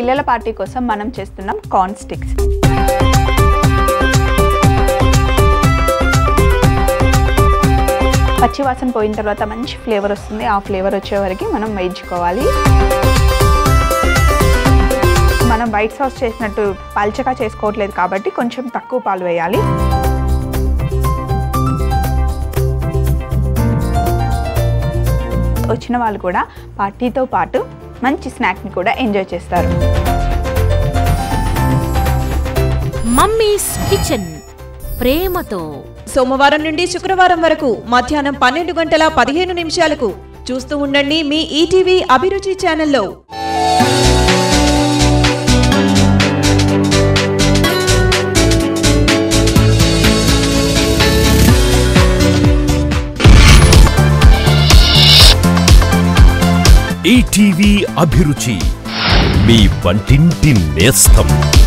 పిల్లల పార్టీ కోసం మనం చేస్తున్నాం కార్న్ స్టిక్స్ పచ్చివాసన పోయిన తర్వాత మంచి ఫ్లేవర్ వస్తుంది ఆ ఫ్లేవర్ వచ్చే వరకు మనం వేయించుకోవాలి మనం వైట్ సాస్ చేసినట్టు పల్చగా చేసుకోవట్లేదు కాబట్టి కొంచెం తక్కువ పాలు వేయాలి వచ్చిన వాళ్ళు కూడా పార్టీతో పాటు మంచి స్నాక్ని కూడా ఎంజాయ్ చేస్తారు మమ్మీస్ కిచెన్ ప్రేమతో సోమవారం నుండి శుక్రవారం వరకు మధ్యాహ్నం పన్నెండు గంటల పదిహేను నిమిషాలకు చూస్తూ ఉండండి మీ ఈటీవీ అభిరుచి ఛానల్లో ఈటీవీ అభిరుచి మీ వంటింటి నేస్తం